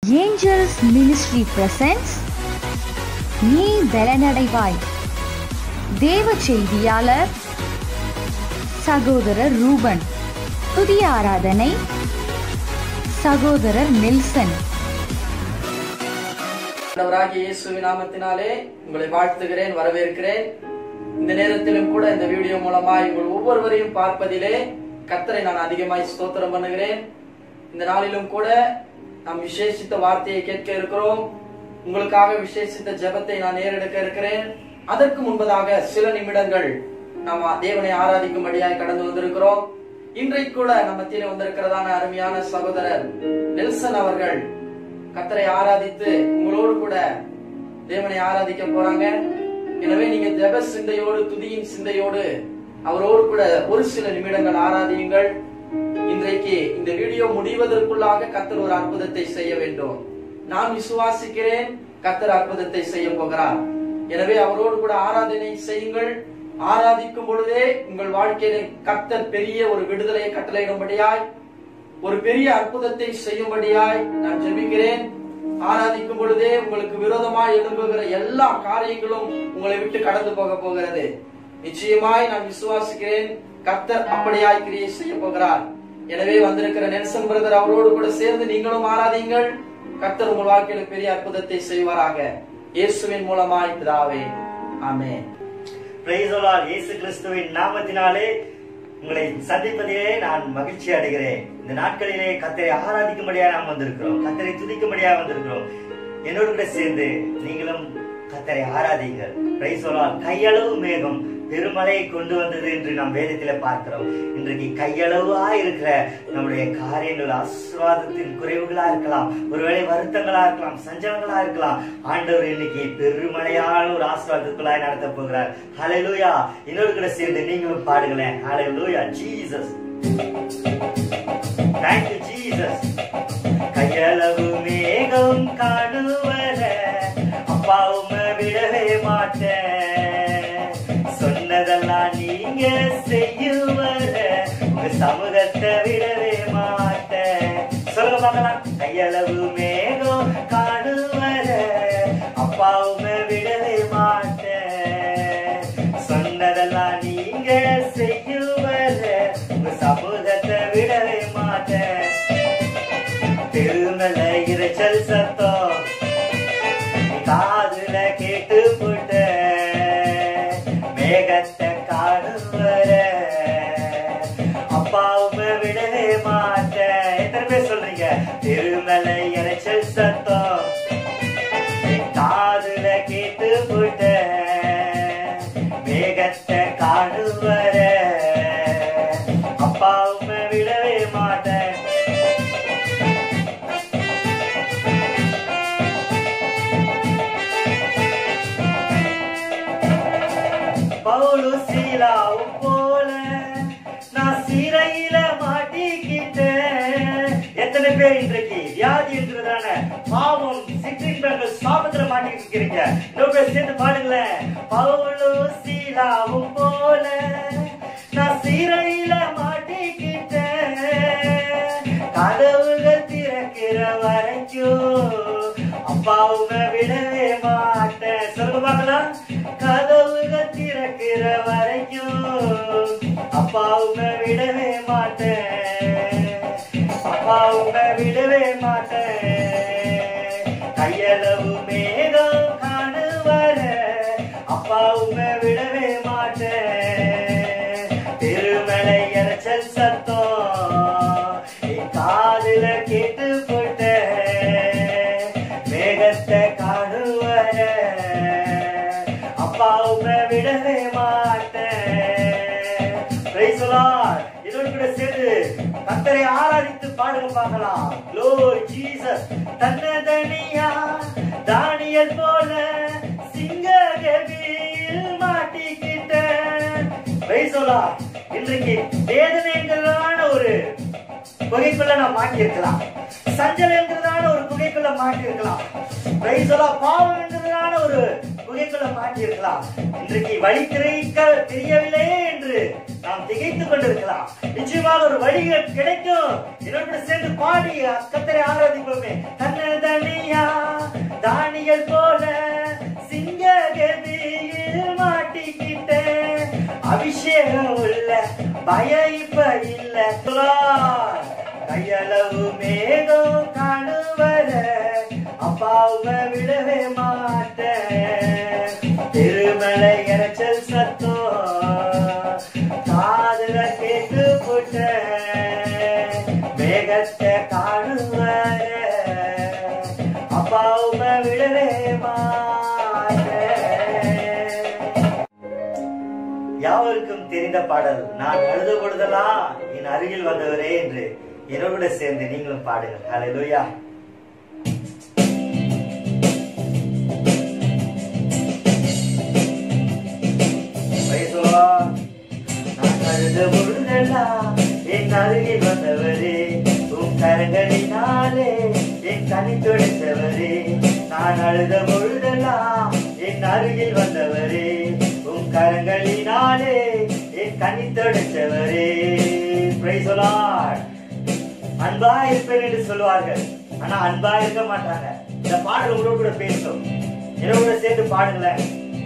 Angeles ministry presence நீ பலனடைவாய் தேவ செய்தியாளர் சகோதரர் ரூபன் புதிய ஆராதனை சகோதரர் நெல்சன் ஆண்டவராகிய இயேசுவின் நாமத்தினாலே உங்களை வாழ்த்துகிறேன் வரவேற்கிறேன் இந்த நேரத்திலும் கூட இந்த வீடியோ மூலமாய் உங்கள் ஒவ்வொருவரையும் பார்ப்பதிலே கர்த்தரை நான் அதிகமாய் ஸ்தோத்திரம் பண்ணுகிறேன் இந்த நாளிலும் கூட நாம் விசேஷித்த வார்த்தையை கேட்க இருக்கிறோம் உங்களுக்காக விசேஷித்த ஜெபத்தை நான் ஏறெடுக்க இருக்கிறேன் அதற்கு முன்பதாக சில நிமிடங்கள் நாம் தேவனை ஆராதிக்கும்படியாய் கடந்து வந்திருக்கிறோம் இன்றைக்கு கூட நம்ம மத்தியில வந்திருக்கிறதான அருமையான சகோதரர் நெல்சன் அவர்கள் கத்தரை ஆராதித்து உங்களோடு கூட தேவனை ஆராதிக்க போறாங்க எனவே நீங்க ஜெப சிந்தையோடு துதியின் சிந்தையோடு அவரோடு கூட ஒரு சில நிமிடங்கள் ஆராதியுங்கள் இன்றைக்கு இந்த வீடியோ முடிவதற்குள்ளாக கத்தர் ஒரு அற்புதத்தை செய்ய வேண்டும் நான் விசுவாசிக்கிறேன் கத்தர் அற்புதத்தை செய்ய போகிறார் எனவே அவரோடு கூட ஆராதனை செய்யுங்கள் ஆராதிக்கும் பொழுதே உங்கள் வாழ்க்கையில கர்த்தர் பெரிய ஒரு விடுதலையை கட்டளையிடும்படியாய் ஒரு பெரிய அற்புதத்தை செய்யும்படியாய் நான் ஜெபிக்கிறேன் ஆராதிக்கும் பொழுதே உங்களுக்கு விரோதமாய் எழும்புகிற எல்லா காரியங்களும் உங்களை விட்டு கடந்து போக போகிறது நிச்சயமாய் நான் விசுவாசிக்கிறேன் கர்த்தர் அப்படியாய் கிரியை செய்ய போகிறார் எனவே வந்திருக்கிற நெல்சன் பிரதர் அவரோடு கூட சேர்ந்து நீங்களும் ஆராதிங்கள் கர்த்தர் உங்கள் வாழ்க்கையில பெரிய அற்புதத்தை செய்வாராக இயேசுவின் மூலமாய் பிதாவே ஆமென் Praise the Lord. இயேசு கிறிஸ்துவின் நாமத்தினாலே உங்களை சந்திப்பதிலே நான் மகிழ்ச்சி அடைகிறேன் இந்த நாட்களிலே கத்தரை ஆராதிக்கும்படியா நாம் வந்திருக்கிறோம் கத்தரை துதிக்கும்படியா வந்திருக்கிறோம் என்னோடு கூட சேர்ந்து நீங்களும் கத்தரை ஆராதிங்கள் பிரைஸ் சொல்லலாம் கையளவு மேகம் பெருமழையை கொண்டு வந்தது என்று நாம் வேதத்தில பார்க்கிறோம் இன்றைக்கு கையளவா இருக்கிற நம்முடைய காரியங்கள் ஆசீர்வாதத்தின் குறைவுகளா இருக்கலாம் ஒருவேளை வருத்தங்களா இருக்கலாம் சஞ்சலங்களா இருக்கலாம் ஆண்டவர் இன்னைக்கு பெருமழையான ஒரு ஆசீர்வாதத்துக்குள்ளாய் நடத்த போகிறார் ஹalleluya இன்னொரு கூட சேர்ந்து நீங்களும் பாடுங்களேன் ஹalleluya ஜீசஸ் Thank you ஜீசஸ் கையளவு மேகம் காணுவர அப்பாவும் விடவே மாட்டேன் சொன்னதெல்லாம் நீங்க செய்யுவர உங்க சமூகத்தை விடவே மாட்டேன் சொல்லுங்க பார்க்கலாம் கையளவு மேகம் காணுவர அப்பாவும் விடவே மாட்டேன் சொன்னதெல்லாம் நீங்க செய்யுவர உங்க சமூகத்தை விடவே மாட்டேன் பெருமல இரைச்சல் சத்தம் காதுல கேட்டு போட்ட மேகத்தை காணும் வர அப்பாவுமே விடவே மாட்டேன் எத்தனை பேர் சொல்றீங்க பெருமல இரைச்சல் சத்தம் என் காதுல கேட்டு போட்ட மேகத்தை காணும் வர அப்பாவுமே விடவே மாட்டேன் பவுலு சீலாவும் போல நான் சிறையில மாட்டிக்கிட்டேன் எத்தனை பேர் இன்றைக்கு வியாதி இருக்கிறதான பாவம் சிற்றின்பங்கள் சாபத்துல மாட்டிக்கிட்டு இருக்கிறீங்க இன்னொரு பேர் சேர்ந்து பாடுங்களேன் பவுலு சீலாவும் போல நான் சிறையில மாட்டிக்கிட்டேன் கதவுகள் திறக்கிற வரைக்கும் அப்பாவுங்க விடவே மாட்டேன் சொல்லுங்க பார்க்கலாம் கதவுகள் திறக்கிற வரைக்கும் அப்பாவுங்க விடவே மாட்டேன் அப்பாவுங்க விடவே மாட்டேன் கையளவு மேகம் காணுவர அப்பாவுங்க விடவே மாட்டேன் திருமலை இறைச்சல் சத்தம் என் காதுல கேட்டு போட்டேன் மேகத்தை காணுவர அப்பாவுங்க விடவே மாட்டேன் Praise the Lord. இதோடு கூட சேர்ந்து கத்தரை ஆராதித்து பாடுங்க பார்க்கலாம் Glory Jesus. தன்னதனியா தானியல் போல சிங்க கபில் மாட்டிக்கிட்டேன் Praise the Lord. இன்றைக்கு வேதனைங்கிறதான ஒரு குகைக்குள்ள நான் மாட்டியிருக்கலாம் சஞ்சலங்கிறதான ஒரு குகைக்குள்ள மாட்டியிருக்கலாம் Praise the Lord. பாவம்ங்கிறதான ஒரு குகைக்குள்ள மாட்டியிருக்கலாம் இன்றைக்கு வழி திரைக்க தெரியவில்லை என்று நாம் திகைத்துக் கொண்டிருக்கலாம் நிச்சயமாக ஒரு வழி கிடைக்கும் என்னோட சேர்ந்து பாடி கத்தரை ஆராதிப்போமே தன்னதன் பயம் இப்ப இல்ல Lord. கையளவு மேகம் காணுவர அப்பாவை விடவே மாட்டேன் திருமலை இறைச்சல் சத்தம் காதுல கேட்டு போட்டேன் மேகத்தை காணுவர அப்பாவை விடவே மாட்டேன் யாவருக்கும் தெரிந்த பாடல் நான் அழுத பொழுதெல்லாம் என் அருகில் வந்தவரே என்று என்னோடு கூட சேர்ந்து நீங்களும் பாடுங்கள் ஹalleluya Praise the Lord. நான் அழுத பொழுதெல்லாம் என் அருகில் வந்தவரே உன் கரங்களினாலே என் கனி துடைத்தவரே நான் அழுத பொழுதெல்லாம் என் அருகில் வந்தவரே உன் கரங்களினாலே என் கனி துடைத்தவரே Praise the Lord. அன்பா இருப்பேன் என்று சொல்லுவார்கள் ஆனா அன்பா இருக்க மாட்டாங்க இந்த பாடல் உங்களோட கூட பேசும் என்னோட கூட சேர்ந்து பாடுங்களேன்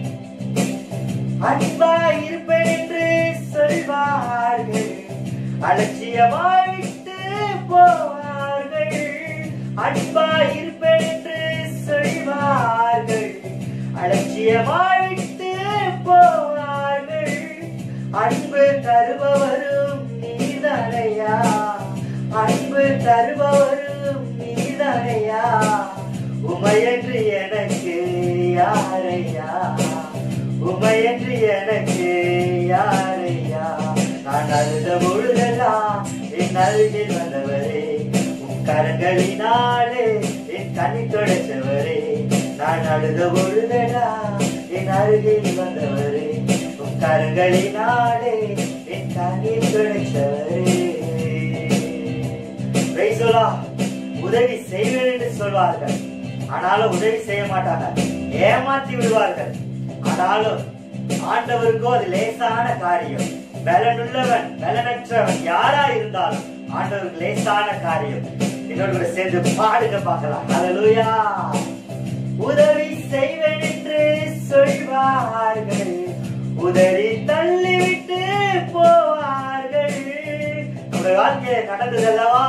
அன்பாய் இருப்பேன் என்று சொல்வார்கள் அலட்சியமாய் விட்டு போவார்கள் அன்பாய் இருப்பேன் என்று சொல்வார்கள் அலட்சியமாய் விட்டு போவார்கள் அன்பு தருபவரும் நீதானையா அன்பு தருபவரும் நீதானையா உமையன்று எனக்கு யாரையா உமையன்று எனக்கு யாரையா நான் அழுத பொழுதெல்லாம் என் அருகில் வந்தவரே உன் கரங்களினாலே என் கண்ணி தொடைச்சவரே நான் அழுத பொழுதெல்லாம் என் அருகில் வந்தவரே உன் கரங்களினாலே என் கண்ணி தொடைச்சவரே Praise the Lord. உதவி செய்வேன் என்று சொல்வார்கள் ஆனாலும் உதவி செய்ய மாட்டாங்க ஏமாற்றி விடுவார்கள் ஆனாலும் ஆண்டவருக்கோ அது லேசான காரியம் பலனுள்ளவன் பலனற்றவன் யாரா இருந்தாலும் ஆண்டவருக்கு லேசான காரியம் என்னோட கூட சேர்ந்து பாடுங்க பார்க்கலாம் ஹalleluya உதவி செய்வேன் என்று சொல்வார்கள் உதவி தள்ளிவிட்டு போவார்கள் நம்முடைய வாழ்க்கையை நடந்ததல்லவா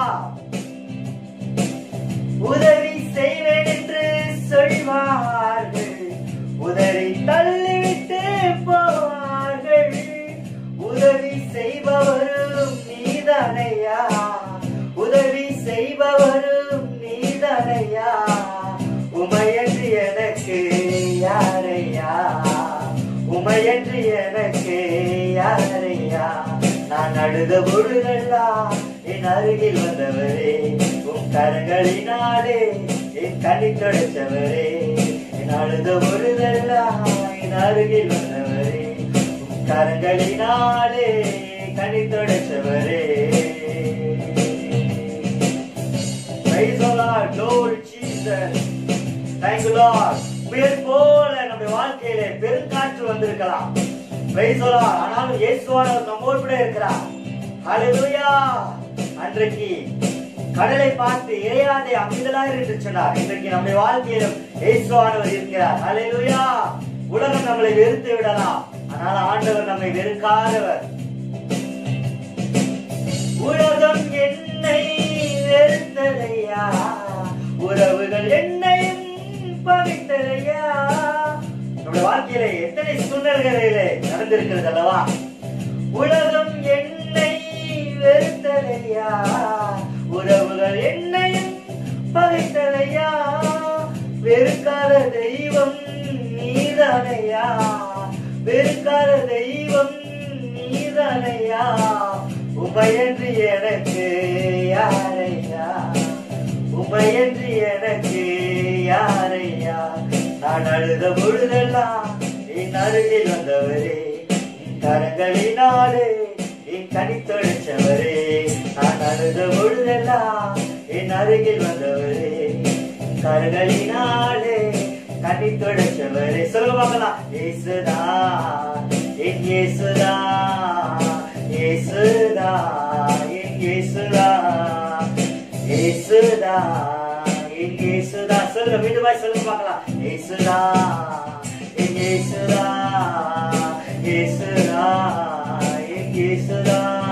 உதவி செய்வேன் என்று சொல்வார்கள் உதவி தள்ளிவிட்டு போவார்கள் உதவி செய்பவரும் நீதானையா உதவி செய்பவரும் நீதானையா உமையன்று எனக்கு யாரையா உமையன்று எனக்கு யாரையா நான் அழுத பொழுதெல்லாம் என் அருகில் வந்தவரே உன் கரங்களினாலே என் கண்ணி தொடைச்சவரே என் அழுத பொழுதெல்லாம் என் அருகில் வந்தவரே உன் கரங்களினாலே கண்ணி தொடைச்சவரே Praise the Lord, glory Jesus. Thank you Lord. புயல் போல நம்முடைய வாழ்க்கையிலே பெருங்காற்று வந்திருக்கலாம் Praise the Lord. ஆனாலும் இயேசுவானவர் நம்மோடு கூட இருக்கிறார் Hallelujah. அன்றைக்கு கடலை பார்த்து இறையாதே அமைதலாய் என்று சொன்னார் இன்றைக்கு நம்முடைய வாழ்க்கையிலும் இயேசுவானவர் இருக்கிறார் Hallelujah. உலகம் நம்மளை வெறுத்து விடலாம் ஆனால் ஆண்டவர் நம்மை வெறுக்காதவர் உலகம் என்னை வெறுத்ததையா உறவுகள் என்னையும் பகைத்ததையா நம்முடைய வாழ்க்கையில எத்தனை சூழ்நிலைகளிலே நடந்திருக்கிறது அல்லவா உலகம் என்னை வெறுத்ததையா உறவுகள் என்னையும் பகைத்ததையா வெறுக்காத தெய்வம் நீதானையா வெறுக்காத தெய்வம் நீதானையா உமையன்று எனக்கு யாரையா உமையன்று எனக்கு யாரையா நான் அழுத பொழுதெல்லாம் என் அருகில் வந்தவரே என் கரங்களினாலே என் கனி தொடைச்சவரே நான் அழுத பொழுதெல்லாம் என் அருகில் வந்தவரே என் கரங்களினாலே கனி தொடைச்சவரே சொல்லுங்க பார்க்கலாம் இயேசுதா என் இயேசுதா இயேசுதா என் இயேசுதா இயேசுதா என் இயேசுதா சொல்லுங்க மீண்டும் சொல்லுங்க பார்க்கலாம் இயேசுதா என் இயேசுதா இயேசுதா என் இயேசுதா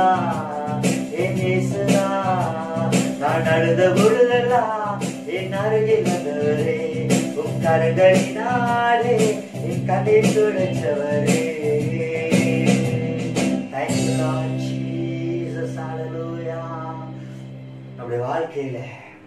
என் இயேசுதான். நான் அழுத பொழுதெல்லாம் என் அருகில் வந்தவரே உம் கரங்களினாலே என் கண்ணீர் துடைச்சவரே Thank you, Lord Jesus. Hallelujah. நம்முடைய வாழ்க்கையில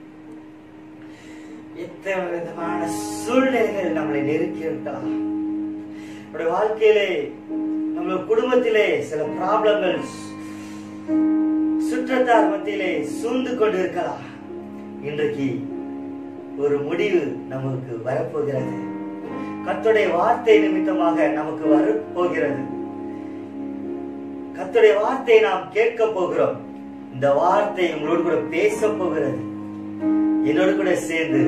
எத்தனை விதமான சூழ்நிலைகள் நம்மளை நெருக்கி இருக்கலாம் நம்முடைய வாழ்க்கையிலே நம்மளுடைய குடும்பத்திலே சில ப்ராப்ளங்கள் சுற்றத்தார் மத்தியிலே சூழ்ந்து கொண்டு இருக்கலாம் இன்றைக்கு ஒரு முடிவு நமக்கு வரப்போகிறது கர்த்தருடைய வார்த்தை நிமித்தமாக நமக்கு வரப்போகிறது கர்த்தருடைய வார்த்தையை நாம் கேட்க போகிறோம் இந்த வார்த்தை உங்களோடு கூட பேச போகிறது என்னோடு கூட சேர்ந்து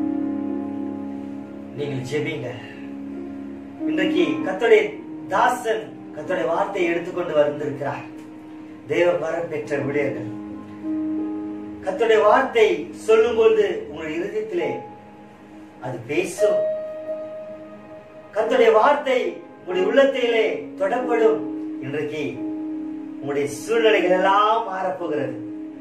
நீங்கள் ஜெபிங்க இன்றைக்கு கர்த்தருடைய தாசன் கர்த்தருடைய வார்த்தையை எடுத்துக்கொண்டு வந்திருக்கிறார் தேவ வரம் பெற்ற விடயங்கள் கர்த்தருடைய வார்த்தை சொல்லும்போது உங்கள் இருதயத்திலே அது பேசும் கர்த்தருடைய வார்த்தை உங்களுடைய உள்ளத்திலே தொடப்படும் இன்றைக்கு உங்களுடைய சூழ்நிலைகள் எல்லாம் மாறப்போகிறது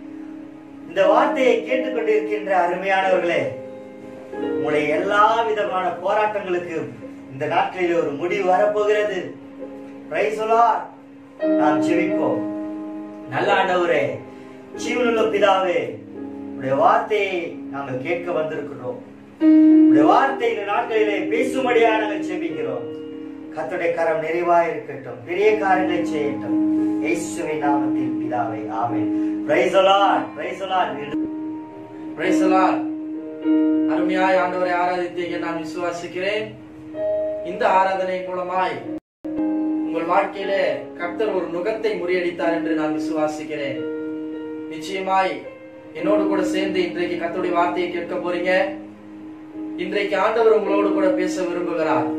இந்த வார்த்தையை கேட்டுக்கொண்டிருக்கின்ற அருமையானவர்களே உங்களுடைய எல்லா விதமான போராட்டங்களுக்கு இந்த நாட்களில் ஒரு முடிவு வரப்போகிறது Praise the Lord. நாம் ஜெபிப்போம் நல்ல ஆண்டவரே ஜீவனுள்ள பிதாவே உடைய வார்த்தையை நாங்கள் கேட்க வந்திருக்கிறோம் உடைய வார்த்தை இந்த நாட்களிலே பேசும்படியா நாங்கள் ஜெபிக்கிறோம் கர்த்தருடைய கரம் நிறைவா இருக்கட்டும் பெரிய காரியங்களை செய்யட்டும் இயேசுவின் நாமத்தில் பிதாவே amen praise the Lord praise the Lord Praise the Lord. அருமையாய் ஆண்டவரை ஆராதித்தீங்க நான் விசுவாசிக்கிறேன் இந்த ஆராதனை மூலமாய் உங்கள் வாழ்க்கையிலே கர்த்தர் ஒரு நுகத்தை முறியடித்தார் என்று நான் விசுவாசிக்கிறேன் நிச்சயமாய் என்னோடு கூட சேர்ந்து இன்றைக்கு கர்த்தருடைய வார்த்தையை கேட்க போறீங்க இன்றைக்கு ஆண்டவர் உங்களோடு கூட பேச விரும்புகிறார்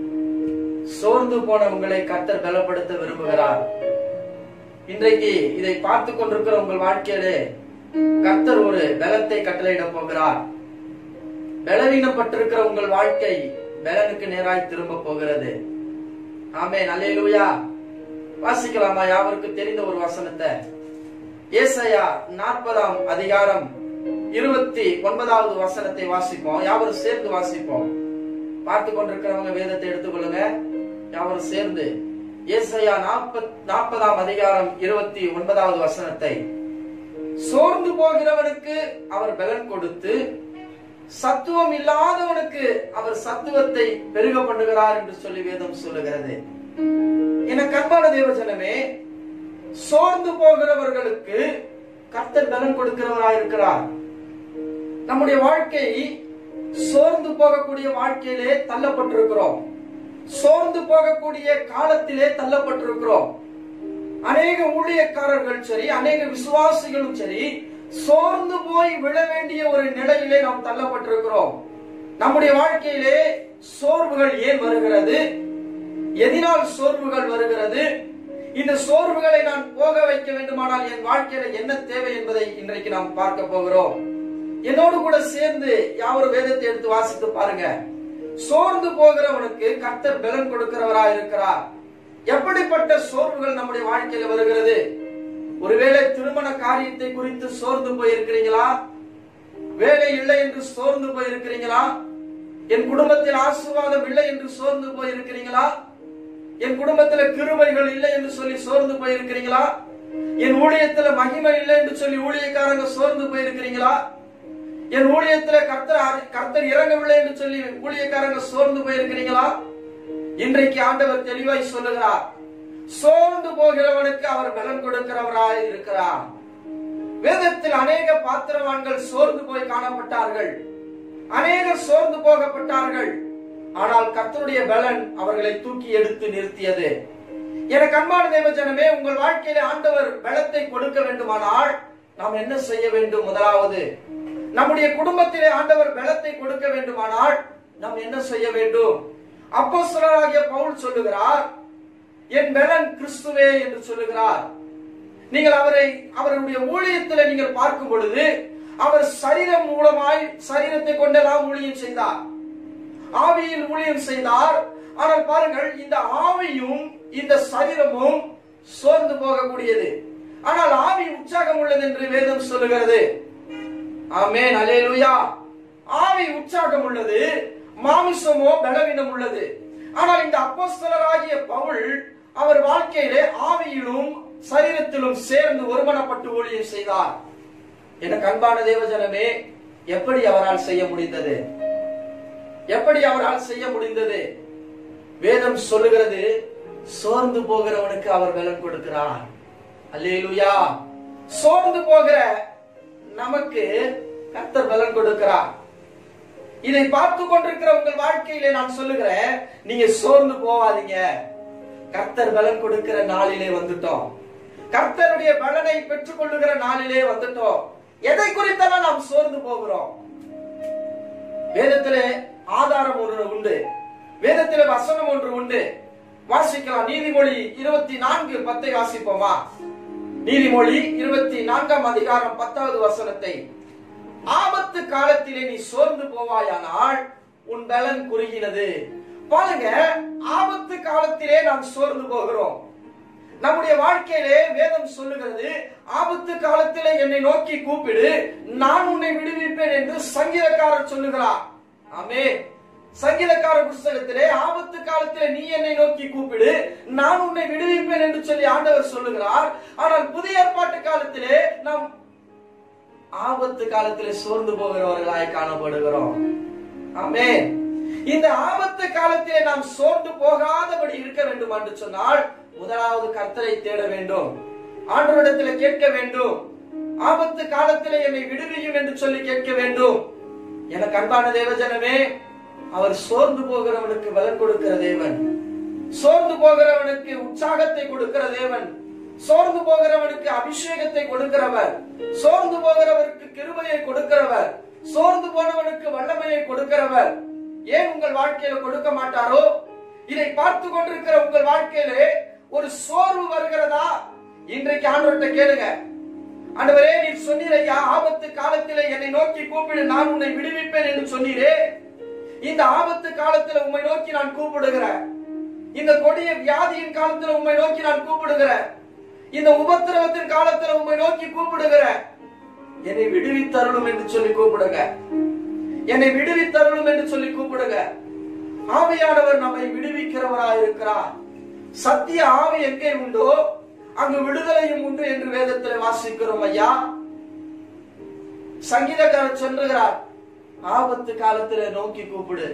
சோர்ந்து போன உங்களை கர்த்தர் பலப்படுத்த விரும்புகிறார் இன்றைக்கு இதை பார்த்து கொண்டிருக்கிற உங்கள் வாழ்க்கையிலே கர்த்தர் ஒரு பலத்தை கட்டளையிட போகிறார் பலவீனப்பட்டிருக்கிற உங்கள் வாழ்க்கை பலனுக்கு நேராய் திரும்ப போகிறது ஆமே நல்லேலூயா வாசிக்கலாமா யாவருக்கு தெரிந்த ஒரு வசனத்தை ஏசாயா நாற்பதாம் அதிகாரம் இருபத்தி ஒன்பதாவது வசனத்தை வாசிப்போம் யாவரும் சேர்ந்து வாசிப்போம் பார்த்து கொண்டிருக்கிறவங்க வேதத்தை எடுத்துக்கொள்ளுங்க யாவரும் சேர்ந்து ஏசாயா நாற்பத் நாற்பதாம் அதிகாரம் இருபத்தி ஒன்பதாவது வசனத்தை சோர்ந்து போகிறவனுக்கு அவர் பலன் கொடுத்து சத்துவம் இல்லாதவனுக்கு அவர் சத்துவத்தை பெருக பண்ணுகிறார் என்று சொல்லி வேதம் சொல்லுகிறது என கண்பான தேவஜனமே சோர்ந்து போகிறவர்களுக்கு கர்த்தர் பலன் கொடுக்கிறவராயிருக்கிறார் நம்முடைய வாழ்க்கை சோர்ந்து போகக்கூடிய வாழ்க்கையிலே தள்ளப்பட்டிருக்கிறோம் சோர்ந்து போகக்கூடிய காலத்திலே தள்ளப்பட்டிருக்கிறோம் அநேக ஊழியக்காரர்கள் சரி அநேக விசுவாசிகளும் சரி சோர்ந்து போய் விழ வேண்டிய ஒரு நிலையிலே நாம் தள்ளப்பட்டிருக்கிறோம் நம்முடைய வாழ்க்கையிலே சோர்வுகள் ஏன் வருகிறது எதினால் சோர்வுகள் வருகிறது இந்த சோர்வுகளை நான் போக வைக்க வேண்டுமானால் என் வாழ்க்கையில என்ன தேவை என்பதை இன்றைக்கு நாம் பார்க்க போகிறோம் என்னோடு கூட சேர்ந்து யாவரும் வேதத்தை எடுத்து வாசித்து பாருங்க சோர்ந்து போகிறவனுக்கு கர்த்தர் பலன் கொடுக்கிறவரா இருக்கிறார் எப்படிப்பட்ட சோர்வுகள் நம்முடைய வாழ்க்கையில வருகிறது ஒருவேளை திருமண காரியத்தை குறித்து சோர்ந்து போயிருக்கிறீங்களா வேலை இல்லை என்று சோர்ந்து போயிருக்கிறீங்களா என் குடும்பத்தில் ஆசீர்வாதம் இல்லை என்று சோர்ந்து போயிருக்கிறீங்களா என் குடும்பத்துல கிருபைகள் இல்லை என்று சொல்லி சோர்ந்து போயிருக்கிறீங்களா என் ஊழியத்துல மகிமை இல்லை என்று சொல்லி ஊழியக்காரங்க சோர்ந்து போயிருக்கிறீங்களா என் ஊழியத்துல கர்த்தர் கர்த்தர் இறங்கவில்லை என்று சொல்லி ஊழியக்காரங்க சோர்ந்து போயிருக்கிறீங்களா இன்றைக்கு ஆண்டவர் தெளிவாய் சொல்லுகிறார் சோர்ந்து போகிறவனுக்கு அவர் பலன் கொடுக்கிறவராய் இருக்கிறார் வேதத்தில் அநேக பாத்திரவான்கள் சோர்ந்து போய் காணப்பட்டார்கள் அநேகர் சோர்ந்து போகப்பட்டார்கள் ஆனால் கர்த்தருடைய பலன் அவர்களை தூக்கி எடுத்து நிறுத்தியது எனக்கு அன்பான தேவஜனமே உங்கள் வாழ்க்கையில ஆண்டவர் பலத்தை கொடுக்க வேண்டுமானால் நாம் என்ன செய்ய வேண்டும் முதலாவது நம்முடைய குடும்பத்திலே ஆண்டவர் பலத்தை கொடுக்க வேண்டுமானால் நாம் என்ன செய்ய வேண்டும் அப்போஸ்தலராகிய பவுல் சொல்லுகிறார் என் பலன் கிறிஸ்துவே என்று சொல்லுகிறார் நீங்கள் அவரை அவருடைய ஊழியத்தில் நீங்கள் பார்க்கும் பொழுது அவர் சரீரம் மூலமாய் சரீரத்தை கொண்டெல்லாம் ஊழியம் செய்தார் ஆவியில் ஊழியம் செய்தார் ஆனால் பாருங்கள் இந்த ஆவியும் இந்த சரீரமும் சோர்ந்து போகக்கூடியது ஆனால் ஆவி உற்சாகம் உள்ளது என்று வேதம் சொல்லுகிறது ஆமென் அல்லேலூயா ஆவி உற்சாகம் உள்ளது மாமிசமோ பலவீனம் உள்ளது ஆனால் இந்த அப்போஸ்தலராகிய பவுல் அவர் வாழ்க்கையிலே ஆவியிலும் சரீரத்திலும் சேர்ந்து ஒருமனப்பட்டு ஊழியம் செய்தார் எனக்கு அன்பான தேவஜனமே எப்படி அவரால் செய்ய முடிந்தது எப்படி அவரால் செய்ய முடிந்தது வேதம் சொல்லுகிறது சோர்ந்து போகிறவனுக்கு அவர் பலன் கொடுக்கிறார் அல்லேலூயா சோர்ந்து போகிற நமக்கு கர்த்தர் பலன் கொடுக்கிறார் இதை பார்த்து கொண்டிருக்கிற உங்கள் வாழ்க்கையிலே நான் சொல்லுகிறேன் நீங்க சோர்ந்து போவாதீங்க கர்த்தர் பலன் கொடுக்கிற நாளிலே வந்துட்டோம் கர்த்தருடைய பலனை பெற்றுக் கொள்ளுகிற நாளிலே வந்துட்டோம் எதை குறித்தெல்லாம் நாம் சோர்ந்து போகிறோம் வேதத்திலே ஆதாரம் ஒன்று உண்டு வேதத்திலே வசனம் ஒன்று உண்டு வாசிக்கலாம் நீதிமொழி இருபத்தி நான்கு பத்தை வாசிப்போமா நீதிமொழி இருபத்தி நான்காம் அதிகாரம் பத்தாவது வசனத்தை ஆபத்து காலத்திலே நீ சோர்ந்து போவாயானால் உன் பலன் குறுகினது பாருங்க ஆபத்து காலத்திலே நாம் சோர்ந்து போகிறோம் நம்முடைய வாழ்க்கையிலே வேதம் சொல்லுகிறது ஆபத்து காலத்திலே என்னை நோக்கி கூப்பிடு நான் உன்னை விடுவிப்பேன் என்று சங்கீதக்காரர் சொல்லுகிறார் ஆமே சங்கீதக்கார புஸ்தகத்திலே ஆபத்து காலத்திலே நீ என்னை நோக்கி கூப்பிடு நான் உன்னை விடுவிப்பேன் என்று சொல்லி ஆண்டவர் சொல்லுகிறார் ஆனால் புதிய ஏற்பாட்டு காலத்திலே நாம் ஆபத்து காலத்திலே சோர்ந்து போகிறவர்களாய் காணப்படுகிறோம் ஆமே இந்த ஆபத்து காலத்திலே நாம் சோர்ந்து போகாதபடி இருக்க வேண்டும் என்று சொன்னால் முதலாவது கர்த்தரை தேட வேண்டும் ஆண்டவரிடத்தில் கேட்க வேண்டும் ஆபத்து காலத்திலே என்னை விடுவியும் என்று சொல்லி கேட்க வேண்டும் எனக்கு அன்பான தேவஜனமே அவர் சோர்ந்து போகிறவனுக்கு பலன் கொடுக்கிற தேவன் சோர்ந்து போகிறவனுக்கு உற்சாகத்தை கொடுக்கிற தேவன் சோர்ந்து போகிறவனுக்கு அபிஷேகத்தை கொடுக்கிறவர் சோர்ந்து போகிறவருக்கு கிருபையை கொடுக்கிறவர் சோர்ந்து போனவனுக்கு வல்லமையை கொடுக்கிறவர் ஏன் உங்கள் வாழ்க்கையில கொடுக்க மாட்டாரோ இதை பார்த்து கொண்டிருக்கிற உங்கள் வாழ்க்கையிலே ஒரு சோர்வு வருகிறதா இன்றைக்கு ஆண்டவர்கிட்ட கேளுங்க ஆண்டவரே நீர் சொன்னீர் ஐயா ஆபத்து காலத்திலே என்னை நோக்கி கூப்பிடு நான் உன்னை விடுவிப்பேன் என்று சொன்னீரே இந்த ஆபத்து காலத்துல உம்மை நோக்கி நான் கூப்பிடுகிறேன் இந்த கொடிய வியாதியின் காலத்துல உம்மை நோக்கி நான் கூப்பிடுகிறேன் இந்த உபத்திரவத்தின் காலத்துல உம்மை நோக்கி கூப்பிடுகிறேன் என்னை விடுவித்தருளும் என்று சொல்லி கூப்பிடுங்க என்னை விடுவித்தருளும் என்று சொல்லி கூப்பிடுங்க ஆவியானவர் நம்மை விடுவிக்கிறவராய் இருக்கிறார் சத்திய ஆவி எங்கே உண்டோ அங்கு விடுதலையும் உண்டு என்று வேதத்தில் வாசிக்கிறோம் ஐயா சங்கீதக்காரர் சொல்லுகிறார் ஆபத்து காலத்துல நோக்கி கூப்பிடு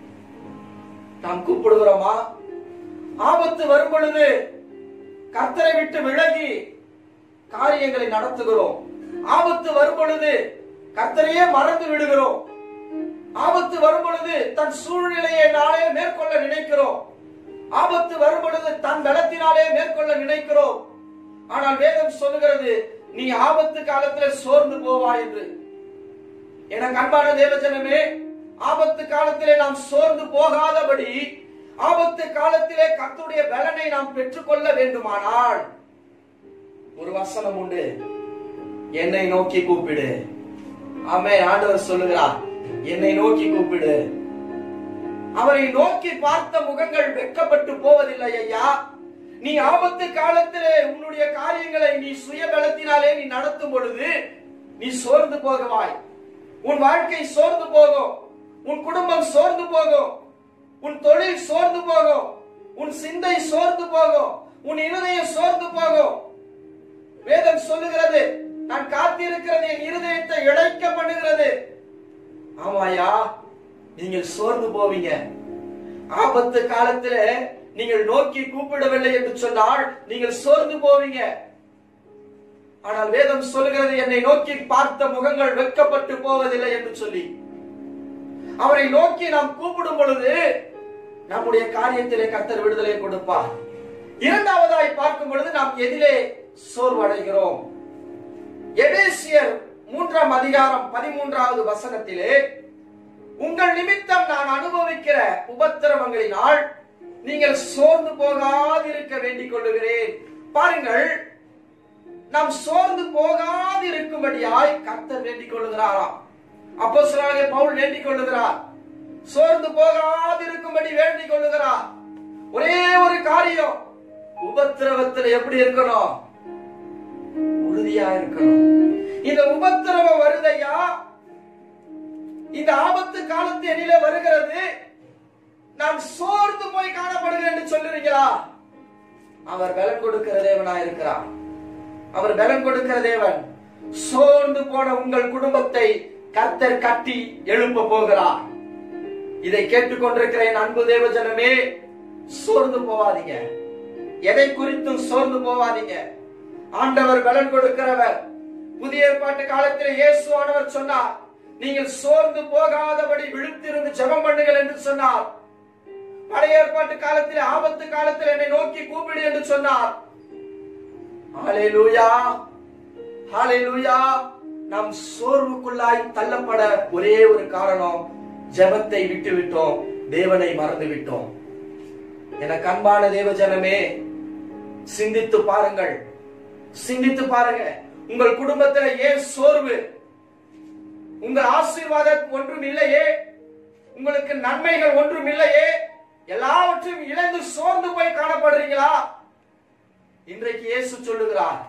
நாம் கூப்பிடுகிறோமா ஆபத்து வரும் பொழுது கர்த்தரை விட்டு விலகி காரியங்களை நடத்துகிறோம் ஆபத்து வரும் பொழுது கர்த்தரையே மறந்து விடுகிறோம் ஆபத்து வரும் பொழுது தன் சூழ்நிலையை நாளே மேற்கொள்ள நினைக்கிறோம் ஆபத்து வரும் பொழுது தன் பலத்தினாலே மேற்கொள்ள நினைக்கிறோம் ஆனால் வேதம் சொல்லுகிறது நீ ஆபத்து காலத்தில் சோர்ந்து போவாய் என்று எனக்கு அன்பான தேவஜனமே ஆபத்து காலத்திலே நாம் சோர்ந்து போகாதபடி ஆபத்து காலத்திலே கர்த்தருடைய பலனை நாம் பெற்றுக்கொள்ள வேண்டுமானால் ஒரு வசனம் உண்டு என்னை நோக்கி கூப்பிடு ஆமே ஆண்டவர் சொல்லுகிறார் என்னை நோக்கி கூப்பிடு அவரை நோக்கி பார்த்த முகங்கள் வெட்கப்பட்டு போவதில்லை ஐயா நீ ஆபத்து காலத்திலே உன்னுடைய காரியங்களை நீ சுய பலத்தினாலே நீ நடத்தும் பொழுது நீ சோர்ந்து போகவாய் உன் வாழ்க்கை சோர்ந்து போகும் உன் குடும்பம் சோர்ந்து போகும் உன் தொழில் சோர்ந்து போகும் உன் சிந்தை சோர்ந்து போகும் உன் இருதயம் சோர்ந்து போகும் வேதம் சொல்லுகிறது நான் காத்திருக்கிறது என் இருதயத்தை இழைக்க பண்ணுகிறது ஆமாயா நீங்கள் சோர்ந்து போவீங்க ஆபத்து காலத்திலே நீங்கள் நோக்கி கூப்பிடவில்லை என்று சொன்னால் நீங்கள் சோர்ந்து போவீங்க ஆனால் வேதம் சொல்லுகிறது என்னை நோக்கி பார்த்த முகங்கள் வெட்கப்பட்டு போவதில்லை என்று சொல்லி அவரை நோக்கி நாம் கூப்பிடும் பொழுது நம்முடைய காரியத்திலே கர்த்தர் விடுதலை கொடுப்பார் இரண்டாவதாய் பார்க்கும் பொழுது நாம் எதிலே சோர்வடைகிறோம் எபேசியர் மூன்றாம் அதிகாரம் பதிமூன்றாவது வசனத்திலே உங்கள் நிமித்தம் நான் அனுபவிக்கிற உபத்திரவங்களினால் நீங்கள் சோர்ந்து போகாதிருக்க வேண்டிக் கொள்ளுகிறேன் பாருங்கள் நாம் சோர்ந்து போகாதிருக்கும்படியாய் கர்த்தர் வேண்டிக் கொள்ளுகிறாராம் அப்போ பவுல் வேண்டிக் கொள்ளுகிறார் சோர்ந்து போகாதிருக்கும்படி வேண்டிக் கொள்ளுகிறார் ஒரே ஒரு காரியம் உபத்திரவத்தில் எப்படி இருக்கணும் உறுதியா இருக்கணும் இந்த உபத்திரவம் வருதையா இந்த ஆபத்து காலத்து எண்ணில வருகிறது நான் சோர்ந்து போய் காணப்படுகிறேன் என்று சொல்லுறீங்களா அவர் பலன் கொடுக்கிற தேவனா இருக்கிறார் அவர் பலன் கொடுக்கிற தேவன் சோர்ந்து போன உங்கள் குடும்பத்தை கர்த்தர் கட்டி எழுப்ப போகிறார் இதை கேட்டுக்கொண்டிருக்கிற என் அன்பு தேவ ஜனமே சோர்ந்து போவாதீங்க எதை குறித்தும் சோர்ந்து போவாதீங்க ஆண்டவர் பலன் கொடுக்கிறவர் புதிய ஏற்பாட்டு காலத்தில் இயேசுவானவர் சொன்னார் நீங்கள் சோர்ந்து போகாதபடி விழுத்திருந்து ஜெபம் பண்ணுங்கள் என்று சொன்னார் பழைய ஏற்பாட்டு காலத்தில் ஆபத்து காலத்தில் என்னை நோக்கி கூப்பிடு என்று சொன்னார் ஹalleluya ஹalleluya நாம் சோர்வுக்குள்ளாய் தள்ளப்பட ஒரே ஒரு காரணம் ஜெபத்தை விட்டு விட்டோம் தேவனை மறந்து விட்டோம் எனக்கு அன்பான தேவ ஜனமே சிந்தித்து பாருங்கள் சிந்தித்து பாருங்க உங்கள் குடும்பத்தில் ஏன் சோர்வு உங்கள் ஆசீர்வாதம் ஒன்றும் இல்லையே உங்களுக்கு நன்மைகள் ஒன்றும் இல்லையே எல்லாவற்றையும் இழந்து சோர்ந்து போய் காணப்படுறீங்களா இன்றைக்கு இயேசு சொல்லுகிறார்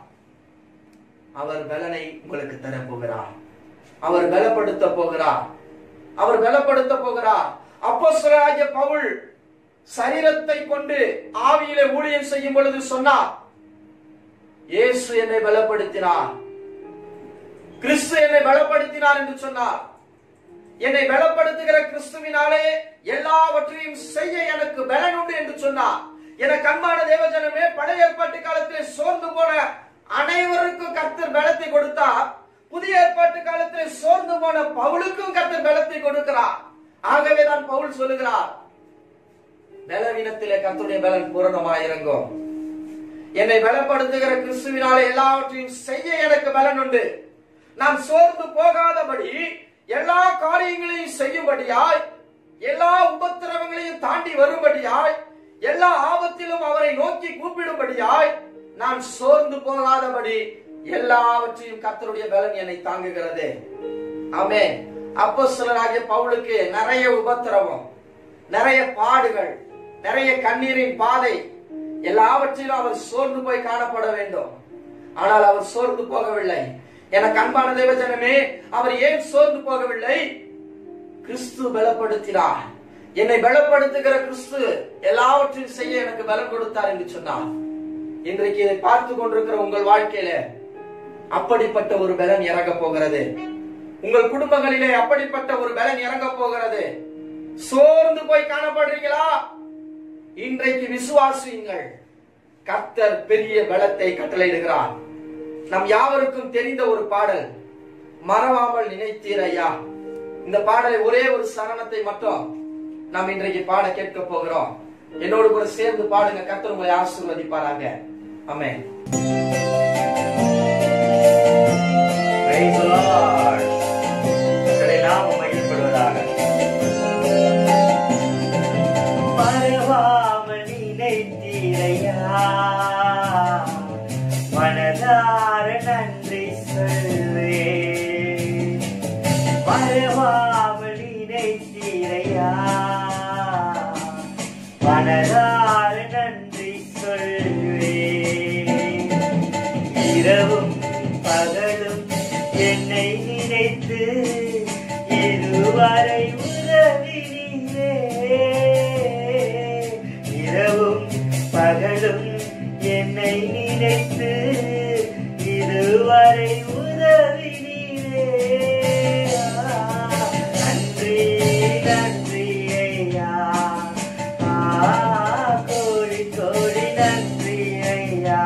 அவர் பலனை உங்களுக்கு தர போகிறார் அவர் பலப்படுத்த போகிறார் அவர் பலப்படுத்த போகிறார் அப்போஸ்தலனாகிய பவுல் சரீரத்தை கொண்டு ஆவியிலே ஊழியம் செய்யும் பொழுது சொன்னார் இயேசு என்னை பலப்படுத்தினார் கிறிஸ்து என்னை பலப்படுத்தினார் என்று சொன்னார் என்னை பலப்படுத்துகிற கிறிஸ்துவினாலே எல்லாவற்றையும் செய்ய எனக்கு பலன் உண்டு என்று சொன்னார் எனக்கு அன்பான தேவஜனமே பழைய ஏற்பாட்டு காலத்திலே சோர்ந்து போன அனைவருக்கும் கர்த்தர் பலத்தை கொடுத்தார் புதிய ஏற்பாட்டு காலத்திலே சோர்ந்து போன பவுலுக்கும் கர்த்தர் பலத்தை கொடுக்கிறார் ஆகவே தான் பவுல் சொல்லுகிறார் பலவீனத்திலே கர்த்தருடைய பலன் பூரணமாய் இறங்கும் என்னை பலப்படுத்துகிற கிறிஸ்துவினாலே எல்லாவற்றையும் செய்ய எனக்கு பலன் உண்டு நான் சோர்ந்து போகாதபடி எல்லா காரியங்களையும் செய்யும்படியாய் எல்லா உபத்திரவங்களையும் தாண்டி வரும்படியாய் எல்லா ஆபத்திலும் அவரை நோக்கி கூப்பிடும்படியாய் நான் சோர்ந்து போகாதபடி எல்லாவற்றையும் கர்த்தருடைய பலன் என்னை தாங்குகிறது ஆமே அப்போஸ்தலனாகிய பவுலுக்கு நிறைய உபத்திரவம் நிறைய பாடுகள் நிறைய கண்ணீரின் பாதை எல்லாவற்றிலும் அவர் சோர்ந்து போய் காணப்பட வேண்டும் ஆனால் அவர் சோர்ந்து போகவில்லை எனக்கு அன்பான தேவஜனமே அவர் ஏன் சோர்ந்து போகவில்லை கிறிஸ்து பலப்படுத்தினார் என்னை பலப்படுத்துகிற கிறிஸ்து எல்லாவற்றையும் செய்ய எனக்கு பலம் கொடுத்தார் என்று சொன்னார் இன்றைக்கு இதை பார்த்து கொண்டிருக்கிற உங்கள் வாழ்க்கையில அப்படிப்பட்ட ஒரு பலன் இறங்க போகிறது உங்கள் குடும்பங்களிலே அப்படிப்பட்ட ஒரு பலன் இறங்க போகிறது சோர்ந்து போய் காணப்படுறீங்களா இன்றைக்கு விசுவாசியுங்கள் கர்த்தர் பெரிய பலத்தை கட்டளையிடுகிறார் நம் யாவருக்கும் தெரிந்த ஒரு பாடல் மறவாமல் நினைத்தீர் ஐயா இந்த பாடலை ஒரே ஒரு சரணத்தை மட்டும் நாம் இன்றைக்கு பாட கேட்க போகிறோம் என்னோடு கூட சேர்ந்து பாடுங்க கர்த்தர் உங்களை ஆசீர்வதிப்பாராங்க ஆமென் Praise the Lord. கர்த்தருடைய நாமம் மகிமைப்படுவதாக. மறவாமல் நினைத்தீரையா, மனதார நன்றி சொல்வேன். மறவாமல் நினைத்தீரையா, மனதார நன்றி சொல்வேன் இரவும் பகலும் என்னை நினைத்து இதுவரை உதவினீரே இரவும் பகலும் என்னை நினைத்து இதுவரை உதவினீரே நன்றி நன்றி ஐயா ஆ, கோடி கோடி நன்றி ஐயா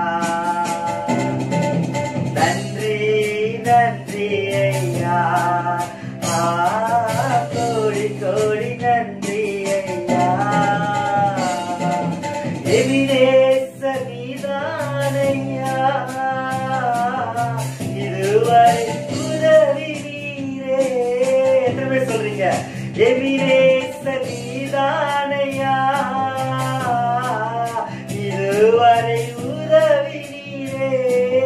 நன்றி நன்றி ஐயா ஆ, கோடி கோடி நன்றி ஐயா எவினேச நீதானையா இதுவரை உதவி நீரே எத்தனை பேர் சொல்றீங்க எவினேச நீதானையா இதுவரை உதவி நீரே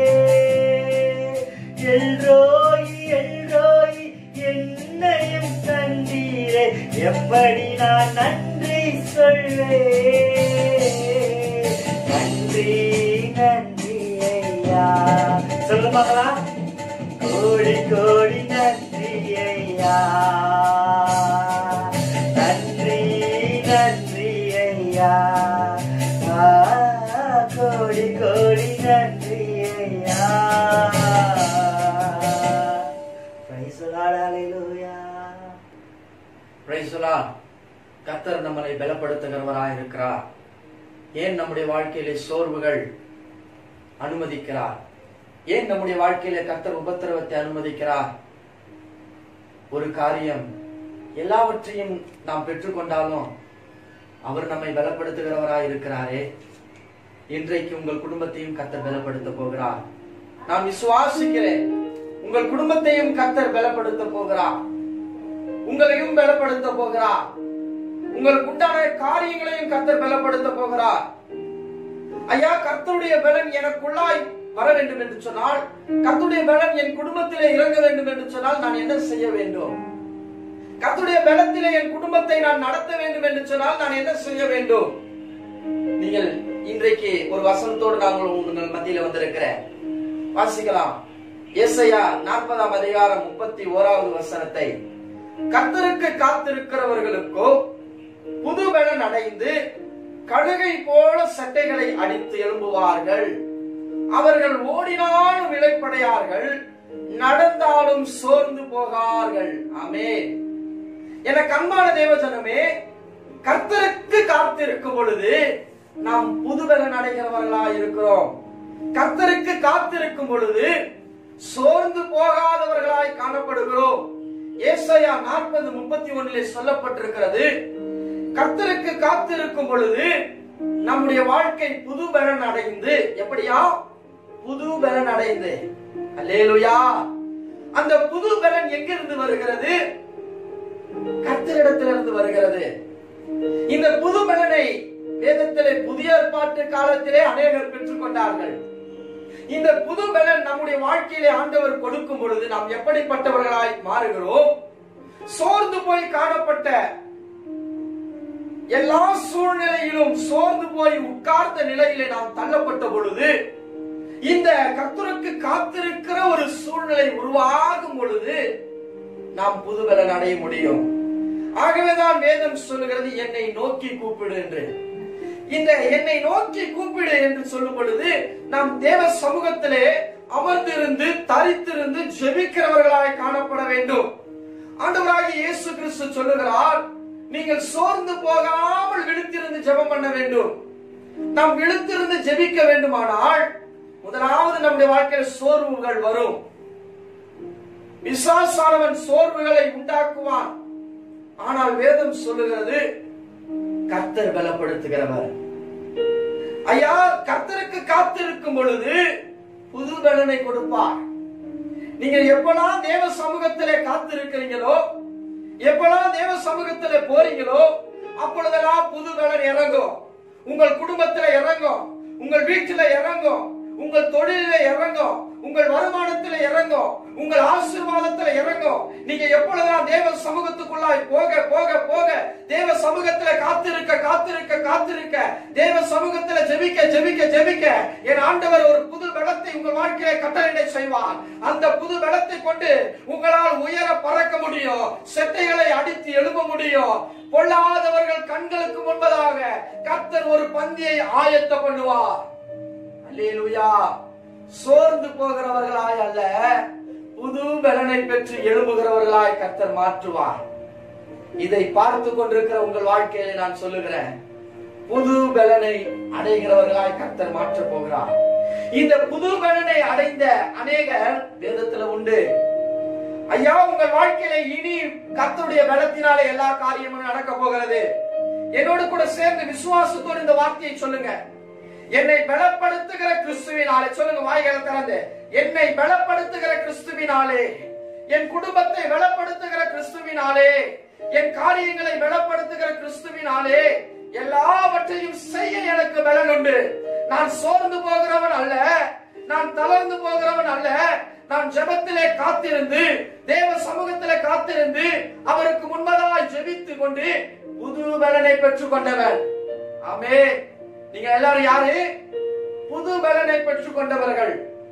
எல்ரோய் எல்ரோய் என்னையும் தந்தீரே எப்படி நான் நன்றி சொல்வேன் நன்றி நன்றி ஐயா சொல்லுங்க பார்க்கலாம் கோடி கோடி நன்றி ஐயா நன்றி நன்றி ஐயா ஆ, கோடி கோடி நன்றி ஐயா Praise the Lord, hallelujah. Praise the Lord. கர்த்தர் நம்மளை பலப்படுத்துகிறவராய் இருக்கிறார் ஏன் நம்முடைய வாழ்க்கையிலே சோர்வுகள் அனுமதிக்கிறார் ஏன் நம்முடைய வாழ்க்கையிலே கர்த்தர் உபத்திரவத்தை அனுமதிக்கிறார் ஒரு காரியம் எல்லாவற்றையும் நாம் பெற்றுக்கொண்டாலும் அவர் நம்மை பலப்படுத்துகிறவராய் இருக்கிறாரே இன்றைக்கு உங்கள் குடும்பத்தையும் கர்த்தர் பலப்படுத்த போகிறார் நான் விசுவாசிக்கிறேன் உங்கள் குடும்பத்தையும் கர்த்தர் பலப்படுத்த போகிறார் உங்களையும் பலப்படுத்த போகிறார் உங்களுக்கு உண்டான காரியங்களையும் கர்த்தர் பலப்படுத்த போகிறார் ஐயா கர்த்தருடைய பலன் எனக்குள்ளாய் வர வேண்டும் என்று சொன்னால் கர்த்தருடைய பலன் என் குடும்பத்திலே இறங்க வேண்டும் என்று சொன்னால் நான் என்ன செய்ய வேண்டும் கர்த்தருடைய பலத்திலே என் குடும்பத்தை நான் நடத்த வேண்டும் என்று சொன்னால் நான் என்ன செய்ய வேண்டும் நீங்கள் இன்றைக்கு ஒரு வசனத்தோடு நாங்கள் உங்கள் மத்தியில வந்திருக்கிறேன் வாசிக்கலாம் ஏசையா நாற்பதாம் அதிகாரம் முப்பத்தி ஓராவது வசனத்தை கர்த்தருக்கு காத்திருக்கிறவர்களுக்கோ புது பலன் அடைந்து கழுகை போல சட்டைகளை அடித்து எழும்புவார்கள் அவர்கள் ஓடினாலும் இழைப்படையார்கள் நடந்தாலும் சோர்ந்து போகார்கள் ஆமென் என கண்மான தேவஜனமே கர்த்தருக்கு காத்திருக்கும் பொழுது நாம் புதுபலன் அடைகிறவர்களாய் இருக்கிறோம் கர்த்தருக்கு காத்திருக்கும் பொழுது சோர்ந்து போகாதவர்களாய் காணப்படுகிறோம் ஏசாயா நாற்பது முப்பத்தி ஒன்னிலே சொல்லப்பட்டிருக்கிறது கர்த்தருக்கு காத்திருக்கும் பொழுது நம்முடைய வாழ்க்கை புது பலன் அடைந்து எப்படியா புது பலன் அடைந்து அல்லேலுயா அந்த புது பலன் எங்கிருந்து வருகிறது கர்த்தரிடத்திலிருந்து வருகிறது இந்த புது பலனை வேதத்திலே புதிய ஏற்பாட்டு காலத்திலே அநேகர் பெற்றுக் கொண்டார்கள் இந்த புது பலன் நம்முடைய வாழ்க்கையிலே ஆண்டவர் கொடுக்கும் பொழுது நாம் எப்படிப்பட்டவர்களாய் மாறுகிறோம் சோர்ந்து போய் காணப்பட்ட எல்லா சூழ்நிலையிலும் சோர்ந்து போய் உட்கார்ந்த நிலையிலே நாம் தள்ளப்பட்ட பொழுது இந்த கர்த்தருக்கு காத்திருக்கிற ஒரு சூழ்நிலை உருவாகும் பொழுது நாம் புதுபலன் அடைய முடியும் ஆகவேதான் வேதம் சொல்லுகிறது என்னை நோக்கி கூப்பிடு என்று இந்த என்னை நோக்கி கூப்பிடு என்று சொல்லும் பொழுது நாம் தேவ சமூகத்திலே அமர்ந்திருந்து தரித்திருந்து ஜெபிக்கிறவர்களாய் காணப்பட வேண்டும் ஆண்டவராகிய இயேசு கிறிஸ்து சொல்லுகிறார் நீங்கள் சோர்ந்து போகாமல் விழுத்திருந்து ஜெபம் பண்ண வேண்டும் நாம் விழுத்திருந்து ஜெபிக்க வேண்டுமானால் முதலாவது நம்முடைய வாழ்க்கையில் சோர்வுகள் வரும் விசாசானவன் சோர்வுகளை உண்டாக்குவான் ஆனால் வேதம் சொல்லுகிறது கர்த்தர் பலப்படுத்துகிறவர் ஐயா கர்த்தருக்கு காத்திருக்கும் பொழுது புது பலனை கொடுப்பார் நீங்கள் எப்பெல்லாம் தேவ சமூகத்திலே காத்திருக்கிறீங்களோ எப்பெல்லாம் தேவ சமூகத்திலே போறீங்களோ அப்பொழுதெல்லாம் புது பலன் இறங்கும் உங்கள் குடும்பத்தில இறங்கும் உங்கள் வீட்டில இறங்கும் உங்கள் தொழிலில இறங்கும் உங்கள் வருமானத்துல இறங்கும் உங்கள் ஆசீர்வாதத்துல இறங்கும் நீங்க எப்பொழுதெல்லாம் தேவ சமூகத்துக்குள்ளாய் போக போக போக தேவ சமூகத்துல காத்திருக்க காத்திருக்க காத்திருக்க தேவ சமூகத்துல ஜெபிக்க ஜெபிக்க ஜெபிக்க என் ஆண்டவர் ஒரு புது பலத்தை உங்கள் வாழ்க்கையில கட்டளை செய்வார் அந்த புது பலத்தை கொண்டு உங்களால் உயர பறக்க முடியும் செட்டைகளை அடித்து எழுப்ப முடியும் பொல்லாதவர்கள் கண்களுக்கு முன்பதாக கர்த்தர் ஒரு பந்தியை ஆயத்த பண்ணுவார் அல்லேலூயா சோர்ந்து போகிறவர்களாய் அல்ல புது பலனை பெற்று எழும்புகிறவர்களாய் கர்த்தர் மாற்றுவார் இதை பார்த்து கொண்டிருக்கிற உங்கள் வாழ்க்கையில நான் சொல்லுகிறேன் புது பலனை அடைகிறவர்களாய் கர்த்தர் மாற்றப் போகிறார் இந்த புது பலனை அடைந்த அநேகர் வேதத்துல உண்டு ஐயா உங்கள் வாழ்க்கையில இனி கர்த்தருடைய பலத்தினாலே எல்லா காரியமும் நடக்க போகிறது என்னோடு கூட சேர்ந்து விசுவாசத்தோடு இந்த வார்த்தையை சொல்லுங்க என்னை பலப்படுத்துகிற கிறிஸ்துவினாலே சொல்லுங்க வாய்களை திறந்து என்னை பலப்படுத்துகிற கிறிஸ்துவினாலே என் குடும்பத்தை பலப்படுத்துகிற கிறிஸ்துவினாலே என் காரியங்களை பலப்படுத்துகிற கிறிஸ்துவினாலே எல்லாவற்றையும் செய்ய எனக்கு பலன் உண்டு நான் சோர்ந்து போகிறவன் அல்ல நான் தளர்ந்து போகிறவன் அல்ல நான் ஜெபத்திலே காத்திருந்து தேவ சமூகத்திலே காத்திருந்து அவருக்கு முன்பதாய் ஜெபித்து கொண்டு புது பலனை பெற்றுக் கொண்டவன் ஆமே நீங்க எல்லாரும் யாரு புது பலனை பெற்றுக் கொண்டவர்கள்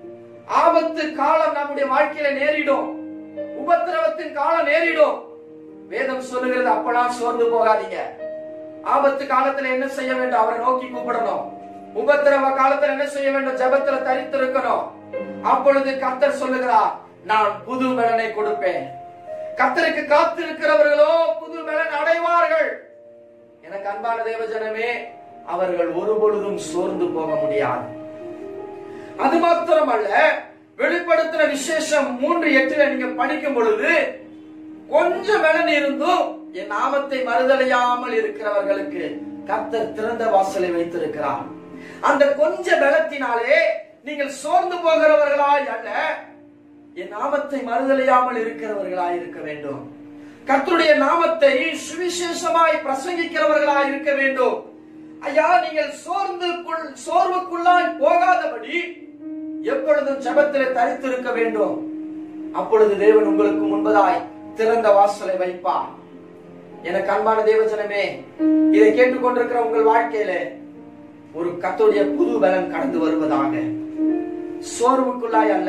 ஆபத்து காலம் நம்முடைய வாழ்க்கையில நேரிடும் உபத்திரவத்தின் காலம் நேரிடும் வேதம் சொல்லுகிறது அப்பெல்லாம் சோர்ந்து போகாதீங்க ஆபத்து காலத்துல என்ன செய்ய வேண்டும் அவரை நோக்கி கூப்பிடணும் உபத்திரவ காலத்துல என்ன செய்ய வேண்டும் ஜெபத்துல தரித்திருக்கணும் அப்பொழுது கர்த்தர் சொல்லுகிறார் நான் புது பலனை கொடுப்பேன் கர்த்தருக்கு காத்திருக்கிறவர்களோ புது பலன் அடைவார்கள் எனக்கு அன்பான தேவஜனமே அவர்கள் ஒருபொழுதும் சோர்ந்து போக முடியாது அது மாத்திரமல்ல வெளிப்படுத்தின விசேஷம் மூன்று எட்டுல நீங்க படிக்கும் பொழுது கொஞ்சம் பலன் இருந்தும் என் நாமத்தை மறுதலையாமல் இருக்கிறவர்களுக்கு கர்த்தர் திறந்த வாசலை வைத்திருக்கிறார் அந்த கொஞ்ச பலத்தினாலே நீங்கள் சோர்ந்து போகிறவர்களாய் அல்ல என் நாமத்தை மறுதலையாமல் இருக்கிறவர்களாய் இருக்க வேண்டும் கர்த்தருடைய நாமத்தை சுவிசேஷமாய் பிரசங்கிக்கிறவர்களாய் இருக்க வேண்டும் ஐயா நீங்கள் சோர்ந்து சோர்வுக்குள்ளாய் போகாதபடி எப்பொழுதும் ஜபத்திலே தரித்திருக்க வேண்டும் அப்பொழுது தேவன் உங்களுக்கு முன்பதாய் திறந்த வாசலை வைப்பார் எனக்கு அன்பான தேவஜனமே இதை கேட்டுக்கொண்டிருக்கிற உங்கள் வாழ்க்கையில ஒரு கத்துடைய புது பலன் கடந்து வருவதாக சோர்வுக்குள்ளாய் அல்ல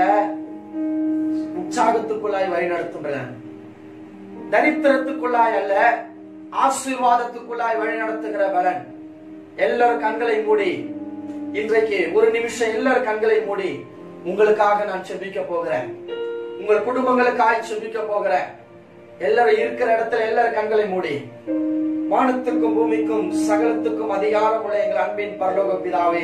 உற்சாகத்துக்குள்ளாய் வழிநடத்தும் பலன் தரித்திரத்துக்குள்ளாய் அல்ல ஆசீர்வாதத்துக்குள்ளாய் வழிநடத்துகிற பலன் எல்லாரும் கண்களை மூடி இன்றைக்கு ஒரு நிமிஷம் எல்லாரும் கண்களை மூடி உங்களுக்காக நான் செபிக்க போகிறேன் உங்கள் குடும்பங்களுக்காக செபிக்க போகிறேன் எல்லாரும் இருக்கிற இடத்துல எல்லாரும் கண்களை மூடி வானத்துக்கும் பூமிக்கும் சகலத்துக்கும் அதிகாரம் உள்ள எங்கள் அன்பின் பரலோக பிதாவே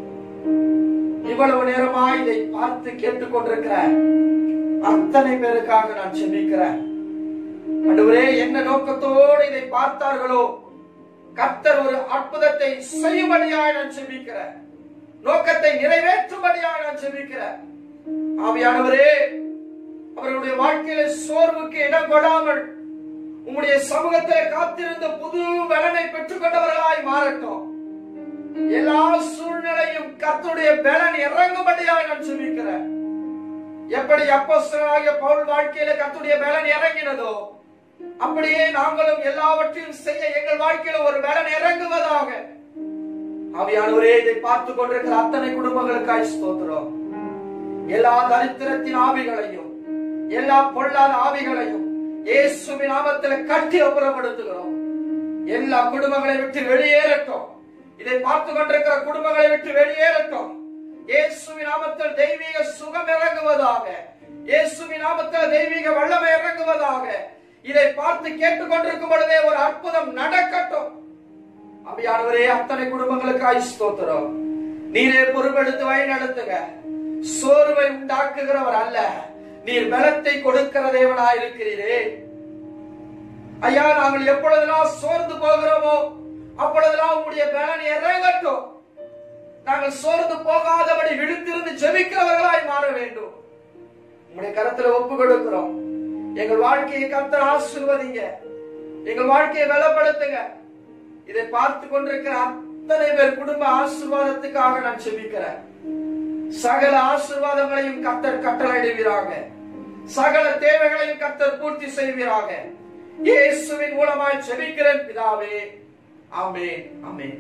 இவ்வளவு நேரமா இதை பார்த்து கேட்டுக்கொண்டிருக்கிற அத்தனை பேருக்காக நான் செபிக்கிறேன் அன்றுவரே என்ன நோக்கத்தோடு இதை பார்த்தார்களோ கர்த்தர் ஒரு அற்புதத்தை செய்யும்படியாய் நான் செபிக்கிறேன் நோக்கத்தை நிறைவேற்றும்படியாய் நான் செபிக்கிறேன் ஆவியானவரே அவர்களுடைய வாழ்க்கையில சோர்வுக்கு இடம் கொடாமல் உம்முடைய சமூகத்தை காத்திருந்த புது பலனை பெற்றுக் கொண்டவர்களாய் மாறட்டும் எல்லா சூழ்நிலையும் கர்த்தருடைய பலன் இறங்கும்படியாய் நான் செபிக்கிறேன் எப்படி அப்போஸ்தலனாகிய பவுல் வாழ்க்கையில கர்த்தருடைய பலன் இறங்கினதோ அப்படியே நாங்களும் எல்லாவற்றையும் செய்ய எங்கள் வாழ்க்கையில ஒரு பலன் இறங்குவதாக ஆவியானவரே இதை பார்த்து கொண்டிருக்கிற அத்தனை குடும்பங்களுக்காய் ஸ்தோத்திரம் எல்லா தரித்திரத்தின் ஆவிகளையும் எல்லா பொல்லாத ஆவிகளையும் இயேசுவின் நாமத்தில் கட்டி அப்புறப்படுத்துகிறோம் எல்லா குடும்பங்களை விட்டு வெளியேறட்டும் இதை பார்த்து கொண்டிருக்கிற குடும்பங்களை விட்டு வெளியேறட்டும் இயேசுவின் நாமத்தில் தெய்வீக சுகம் இறங்குவதாக இயேசுவின் நாமத்தில் தெய்வீக வல்லமை இறங்குவதாக இதை பார்த்து கேட்டுக்கொண்டிருக்கும் பொழுதே ஒரு அற்புதம் நடக்கட்டும் அபியானவரே அத்தனை குடும்பங்களுக்காய் ஸ்தோத்திரம் நீரே பொறுப்பெடுத்து வழி நடத்துங்க சோர்வை உண்டாக்குகிறவர் அல்ல நீர் பலத்தை கொடுக்கிற தேவனாய் இருக்கிறீரே ஐயா நாங்கள் எப்பொழுதெல்லாம் சோர்ந்து போகிறோமோ அப்பொழுதெல்லாம் உங்களுடைய பலன் இறங்கட்டும் நாங்கள் சோர்ந்து போகாதபடி விடுத்திருந்து ஜெபிக்கிறவர்களாய் மாற வேண்டும் உங்களுடைய கருத்துல ஒப்பு கொடுக்கிறோம் எங்கள் வாழ்க்கையை கர்த்தர் ஆசிர்வதிங்க எங்கள் வாழ்க்கையை பலப்படுத்துங்க இதை பார்த்து கொண்டிருக்கிற அத்தனை பேர் குடும்ப ஆசீர்வாதத்துக்காக நான் செபிக்கிறேன் சகல ஆசீர்வாதங்களையும் கர்த்தர் கட்டளையிடுவீராக சகல தேவைகளையும் கர்த்தர் பூர்த்தி செய்வீராக இயேசுவின் மூலமாய் செபிக்கிறேன் பிதாவே ஆமென் ஆமென்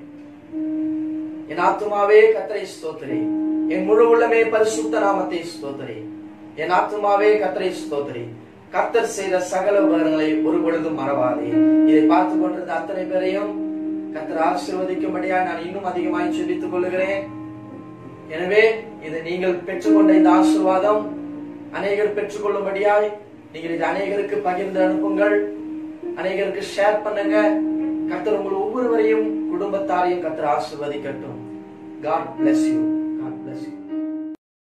என் ஆத்துமாவே கத்தரை ஸ்தோத்திரி என் முழு உள்ளமே பரிசுத்த நாமத்தை ஸ்தோத்திரி என் ஆத்துமாவே கத்தரை ஸ்தோத்திரி கர்த்தர் செய்த சகல உபகரணங்களை ஒரு பொழுதும் மறவாதே இதை பார்த்து கொண்டிருந்த அத்தனை பேரையும் கர்த்தர் ஆசீர்வதிக்கும்படியா நான் இன்னும் அதிகமாய் செபித்துக் கொள்ளுகிறேன் எனவே இதை நீங்கள் பெற்றுக்கொண்ட இந்த ஆசீர்வாதம் அநேகர் பெற்றுக்கொள்ளும்படியாய் நீங்கள் இதை அநேகருக்கு பகிர்ந்து அனுப்புங்கள் அநேகருக்கு ஷேர் பண்ணுங்க கர்த்தர் உங்கள் ஒவ்வொருவரையும் குடும்பத்தாரையும் கர்த்தர் ஆசீர்வதிக்கட்டும் God bless you God bless you